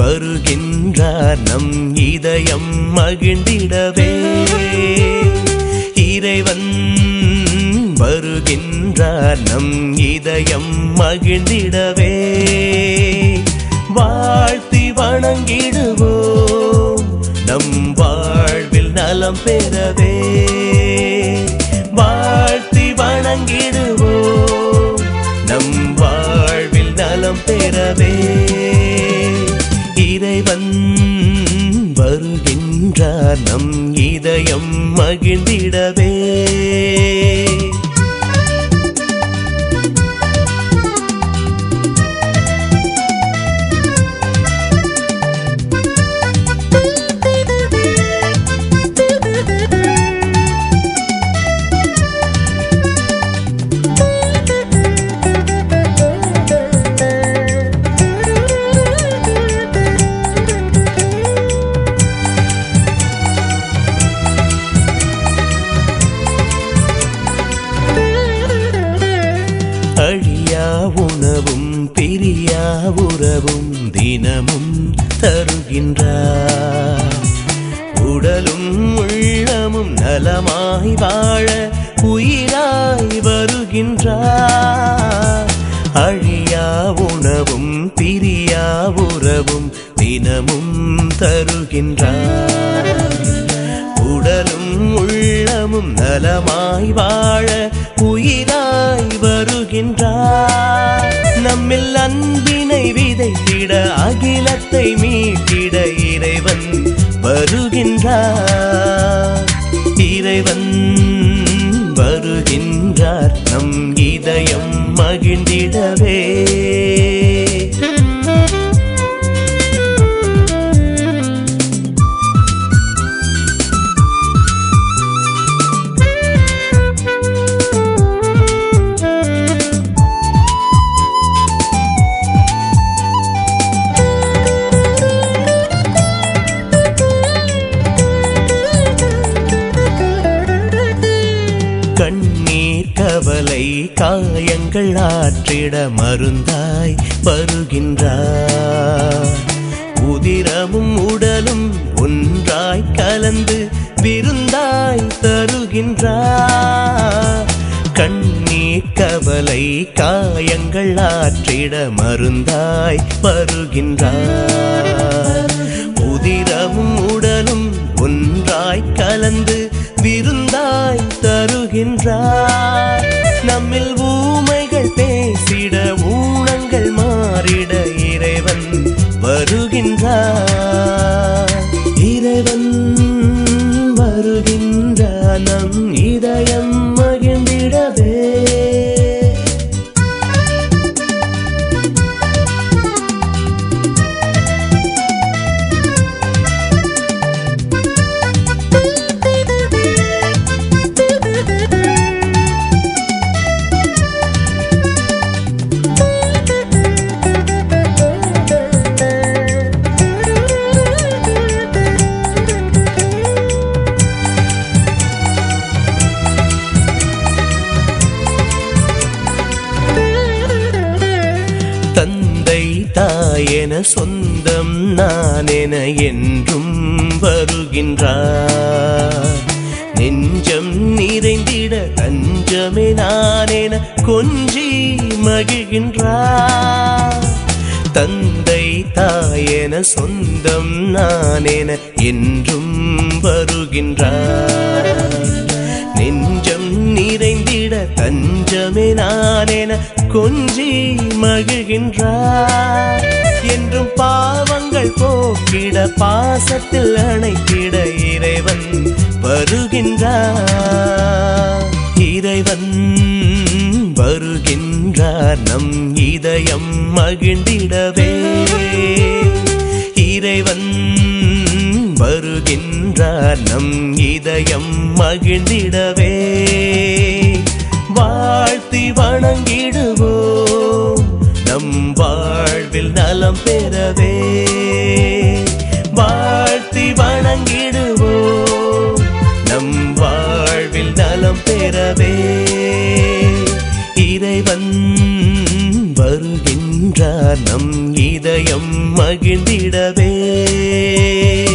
வருகின்றார் நம் இதயம் மகிழ்ந்திடவே இறைவன் வருகின்றார் நம் இதயம் மகிழ்ந்திடவே வாழ்த்தி வணங்கிடுவோம் நம் வாழ்வில் நலம் பெறவே வாழ்த்தி வணங்கிடுவோம் நம் வாழ்வில் நலம் பெறவே இறைவன் வருகின்றார் நம் இதயம் மகிழ்ந்திடவே அழியா உணவும் பிரியா உறவும் தினமும் தருகின்றார் உடலும் உள்ளமும் நலமாய் வாழ உயிராய் வருகின்றார் அழியா உணவும் பிரியா உறவும் தினமும் தருகின்றார் உடலும் உள்ளமும் நலமாய் வாழ உயிராய் வருகின்றார் நம்மில் அன்பினை விதைத்திட அகிலத்தை மீட்டிட இறைவன் வருகின்றார் இறைவன் வருகின்றார் நம் இதயம் மகிழ்ந்திடவே கண்ணீர் கவலை காயங்கள் ஆற்றிட மருந்தாய் வருகின்றார் உதிரமும் உடலும் ஒன்றாய் கலந்து விருந்தாய் தருகின்றார் கண்ணீர் கவலை காயங்கள் ஆற்றிட மருந்தாய் வருகின்றார் உதிரமும் உடலும் ஒன்றாய் கலந்து விருந்தாய் தருகின்றார் நம்மில் ஊமைகள் பேசிட ஊனங்கள் மாறிட இறைவன் வருகின்றார் இறைவன் வருகின்றார் நம் இதயம் மகிழ்ந்திடவே தந்தை தாயென சொந்தம் நானென என்றும் வருகின்றார் நெஞ்சம் நிறைந்திட தஞ்சமே நானென கொஞ்சி மகிழ்கின்றார் தந்தை தாயென சொந்தம் நானென என்றும் வருகின்றார் நெஞ்சம் நிறைந்திட தஞ்சமே நானென கொஞ்சி மகிழ்கின்றார் என்றும் பாவங்கள் போக்கிட பாசத்தில் அணைத்திட இறைவன் வருகின்றார் இறைவன் வருகின்றார் நம் இதயம் மகிழ்ந்திடவே இறைவன் வருகின்றார் நம் இதயம் மகிழ்ந்திடவே வாழ்த்தி வணங்கிடுவோம் நம் வாழ்வில் நலம் பெறவே வாழ்த்தி வணங்கிடுவோம் நம் வாழ்வில் நலம் பெறவே இறைவன் வருகின்ற என்றார் நம் இதயம் மகிழ்ந்திடவே